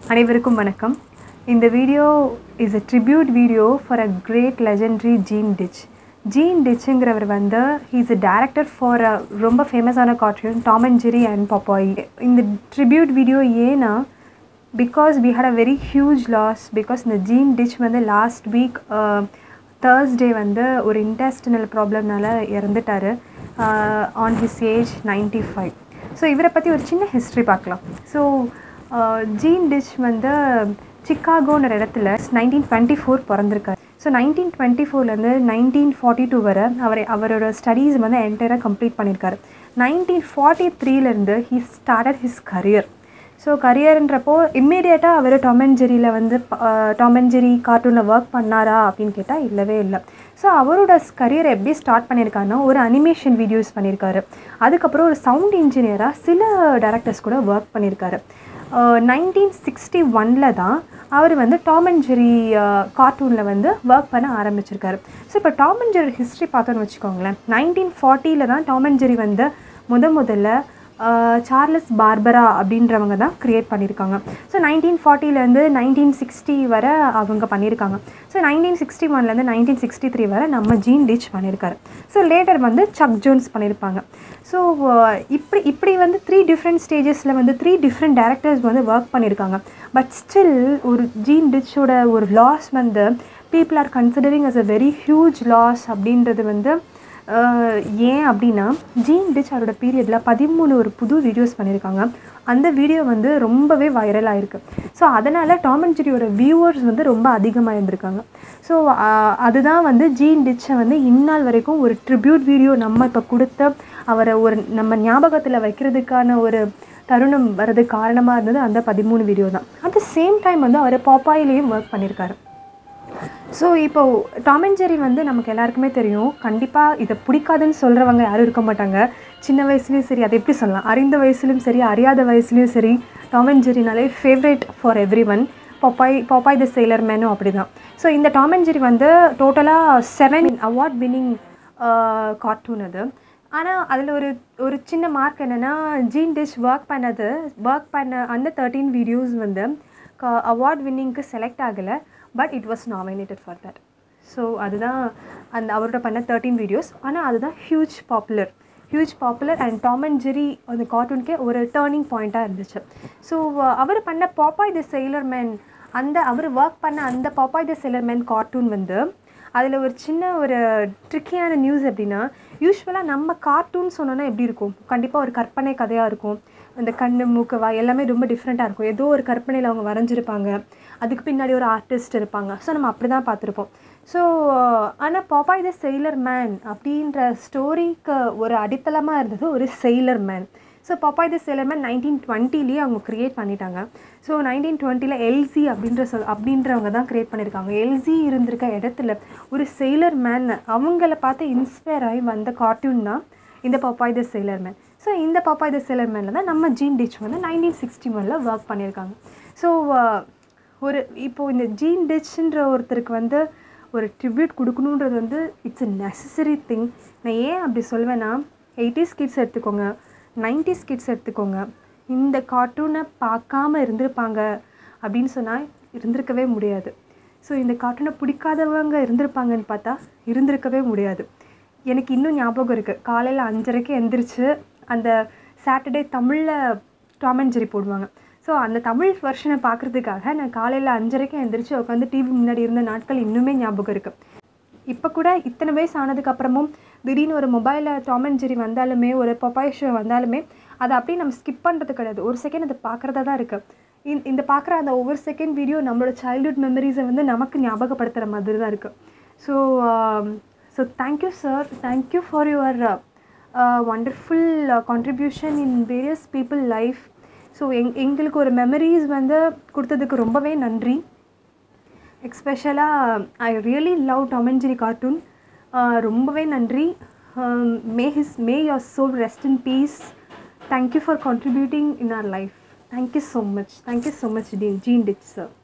அனைவருக்கும் வணக்கம் இந்த video is a tribute video for a great legendary Gene Deitch Gene டிச்சுங்கிறவர் வந்து he's a director for a ரொம்ப ஃபேமஸான cartoon Tom and Jerry and Popeye இந்த ட்ரிபியூட் வீடியோ ஏன்னா because we had a very huge loss because இந்த Gene Deitch வந்து last week Thursday வந்து ஒரு இன்டெஸ்டினல் ப்ராப்ளம்னால இறந்துட்டார் on his age ninety five so இவரை பற்றி ஒரு சின்ன ஹிஸ்ட்ரி பார்க்கலாம் ஸோ ஜீன் டிச் வந்து சிக்காகோன்ற இடத்துல நைன்டீன் டுவெண்ட்டி ஃபோர் பிறந்திருக்காரு ஸோ நைன்டீன் டுவெண்ட்டி ஃபோர்லேருந்து நைன்டீன் ஃபார்ட்டி டூ வரை அவர் அவரோட ஸ்டடீஸ் வந்து என்டையராக கம்ப்ளீட் பண்ணியிருக்காரு நைன்டீன் ஃபார்ட்டி த்ரீலேருந்து he started his career so கரியர்ன்றப்போ இம்மீடியட்டாக அவர் டாம் அண்ட் ஜெரியில் வந்து டாம் அண்ட் ஜெரி கார்ட்டூனில் ஒர்க் பண்ணாரா அப்படின்னு கேட்டால் இல்லவே இல்லை ஸோ அவரோட கரியர் எப்படி ஸ்டார்ட் பண்ணியிருக்காருன்னா ஒரு அனிமேஷன் வீடியோஸ் பண்ணியிருக்காரு அதுக்கப்புறம் ஒரு சவுண்ட் இன்ஜினியராக சில டேரக்டர்ஸ் கூட ஒர்க் பண்ணியிருக்காரு நைன்டீன் சிக்ஸ்டி ஒனில் தான் அவர் வந்து டாம் அண்ட் ஜெரி கார்ட்டூனில் வந்து ஒர்க் பண்ண ஆரம்பிச்சிருக்காரு ஸோ இப்போ டாம் அண்ட் ஜெரி ஹிஸ்ட்ரி பார்த்தோன்னு வச்சுக்கோங்களேன் நைன்டீன் ஃபார்ட்டியில் தான் டாம் அண்ட் ஜெரி வந்து முத முதல்ல சார்லஸ் பார்பரா அப்படின்றவங்க தான் க்ரியேட் பண்ணியிருக்காங்க ஸோ நைன்டீன் ஃபார்ட்டிலேருந்து நைன்டீன் சிக்ஸ்டி வரை அவங்க பண்ணியிருக்காங்க ஸோ நைன்டீன் சிக்ஸ்டி ஒன்லேருந்து நைன்டீன் சிக்ஸ்டி த்ரீ வரை நம்ம ஜீன் டிச் பண்ணியிருக்காரு ஸோ லேட்டர் வந்து சக் ஜோன்ஸ் பண்ணியிருப்பாங்க ஸோ இப்படி இப்படி வந்து த்ரீ டிஃப்ரெண்ட் ஸ்டேஜஸில் வந்து த்ரீ டிஃப்ரெண்ட் டேரக்டர்ஸ் வந்து ஒர்க் பண்ணியிருக்காங்க பட் ஸ்டில் ஒரு ஜீன் டிச்சோட ஒரு லாஸ் வந்து people are considering as a very huge loss அப்படின்றது வந்து ஏன் அப்படின்னா ஜீன் டிச் அவரோட பீரியடில் பதிமூணு ஒரு புது வீடியோஸ் பண்ணியிருக்காங்க அந்த வீடியோ வந்து ரொம்பவே வைரல் ஆகிருக்கு ஸோ அதனால் டாம் அண்ட் ஜெரியோட வியூவர்ஸ் வந்து ரொம்ப அதிகமாக இருந்திருக்காங்க ஸோ அதுதான் வந்து ஜீன் டிச்சை வந்து இந்நாள் வரைக்கும் ஒரு ட்ரிபியூட் வீடியோ நம்ம இப்போ கொடுத்த அவரை ஒரு நம்ம ஞாபகத்தில் வைக்கிறதுக்கான ஒரு தருணம் வர்றதுக்கு காரணமாக இருந்தது அந்த பதிமூணு வீடியோ தான் அட் த சேம் டைம் வந்து அவர் பாப்பாயிலையும் ஒர்க் பண்ணியிருக்காரு ஸோ இப்போ டாம் அண்ட் ஜெரி வந்து நமக்கு எல்லாருக்குமே தெரியும் கண்டிப்பாக இதை பிடிக்காதுன்னு சொல்கிறவங்க யாரும் இருக்க மாட்டாங்க சின்ன வயசுலேயும் சரி அதை எப்படி சொல்லலாம் அறிந்த வயசுலையும் சரி அறியாத வயசுலையும் சரி டாம் அண்ட் ஜெரினாலே favourite for every one Popeye Popeye the sailor மேனும் அப்படி தான் ஸோ இந்த டாம் அண்ட் ஜெரி வந்து டோட்டலாக செவன் அவார்ட் வின்னிங் கார்ட்டூன் அது ஆனால் அதில் ஒரு ஒரு சின்ன மார்க் என்னென்னா ஜீன் டிஷ் ஒர்க் பண்ணது ஒர்க் பண்ண அந்த தேர்ட்டீன் வீடியோஸ் வந்து அவார்ட் வின்னிங்க்கு செலக்ட் ஆகலை but it was nominated for that so அதுதான் அந்த அவரோட பண்ண தேர்ட்டீன் வீடியோஸ் ஆனால் அதுதான் huge popular huge popular and Tom and Jerry அந்த கார்ட்டூனுக்கே ஒரு டேர்னிங் பாயிண்ட்டாக இருந்துச்சு ஸோ அவர் பண்ண பாப்பாய் த செயிலர் மேன் அந்த அவர் ஒர்க் பண்ண அந்த Popeye the sailor man cartoon வந்து அதில் ஒரு சின்ன ஒரு ட்ரிக்கியான நியூஸ் எப்படின்னா யூஸ்வலாக நம்ம கார்ட்டூன் சொன்னோன்னா எப்படி இருக்கும் கண்டிப்பாக ஒரு கற்பனை கதையாக இருக்கும் அந்த கண்ணு மூக்கு வாய் எல்லாமே ரொம்ப டிஃப்ரெண்ட்டாக இருக்கும் ஏதோ ஒரு கற்பனையில் அவங்க வரைஞ்சிருப்பாங்க அதுக்கு பின்னாடி ஒரு ஆர்டிஸ்ட் இருப்பாங்க ஸோ நம்ம அப்படி தான் பார்த்துருப்போம் ஸோ ஆனால் பாப்பாய் த செயிலர் மேன் அப்படின்ற ஸ்டோரிக்கு ஒரு அடித்தளமாக இருந்தது ஒரு sailor man so Popeye the sailor man nineteen டுவெண்ட்டிலேயே அவங்க க்ரியேட் பண்ணிட்டாங்க ஸோ நைன்டீன் டுவெண்ட்டியில் எல்சி அப்படின்ற சொல் அப்படின்றவங்க தான் க்ரியேட் பண்ணியிருக்காங்க எல்சி இருந்திருக்க இடத்துல ஒரு செயிலர் மேன் அவங்கள பார்த்து இன்ஸ்பயர் ஆகி வந்த கார்ட்டூன் தான் இந்த Popeye the sailor man so இந்த பாப்பாய் த செயிலர் மேனில் தான் நம்ம ஜீன் டிச் வந்து நைன்டீன் சிக்ஸ்டி ஒனில் ஒர்க் பண்ணியிருக்காங்க ஸோ ஒரு இப்போது இந்த ஜீன் டிச்ன்ற ஒருத்தருக்கு வந்து ஒரு ட்ரிபியூட் கொடுக்கணுன்றது வந்து இட்ஸ் எ நெசசரி திங் நான் ஏன் அப்படி சொல்வேன்னா எயிட்டிஸ் கிட்ஸ் எடுத்துக்கோங்க நைன்டிஸ் கிட்ஸ் எடுத்துக்கோங்க இந்த கார்ட்டூனை பார்க்காம இருந்திருப்பாங்க அப்படின்னு சொன்னால் இருந்திருக்கவே முடியாது ஸோ இந்த கார்ட்டூனை பிடிக்காதவங்க இருந்திருப்பாங்கன்னு பார்த்தா இருந்திருக்கவே முடியாது எனக்கு இன்னும் ஞாபகம் இருக்குது காலையில் அஞ்சரைக்கு எந்திரிச்சு அந்த சாட்டர்டே தமிழில் டாம் அண்ட் ஜெரி போடுவாங்க ஸோ அந்த தமிழ் வெர்ஷனை பார்க்குறதுக்காக நான் காலையில் அஞ்சரைக்கு எந்திரிச்சு உட்காந்து டிவி முன்னாடி இருந்த நாட்கள் இன்னுமே ஞாபகம் இருக்குது இப்போ கூட இத்தனை வயசு ஆனதுக்கப்புறமும் திடீர்னு ஒரு மொபைலில் டாம் அண்ட் ஜெரி வந்தாலுமே ஒரு பப்பாய் ஷோ வந்தாலுமே அதை அப்படியே நம்ம ஸ்கிப் பண்ணுறது கிடையாது ஒரு செகண்ட் அதை பார்க்குறதா தான் இருக்குது இந்த இந்த பார்க்குற அந்த ஒவ்வொரு செகண்ட் வீடியோ நம்மளோட சைல்ட்ஹுட் மெமரிஸை வந்து நமக்கு ஞாபகப்படுத்துகிற மாதிரி தான் இருக்குது so so thank you sir thank you for your wonderful contribution in various people life so எங் எங்களுக்கு ஒரு மெமரிஸ் வந்து கொடுத்ததுக்கு ரொம்பவே நன்றி எக்ஸ்பெஷலாக I really love Tom and Jerry cartoon ரொம்பவே நன்றி may his may your soul rest in peace thank you for contributing in our life thank you so much thank you so much டி ஜீன் டிச் சார்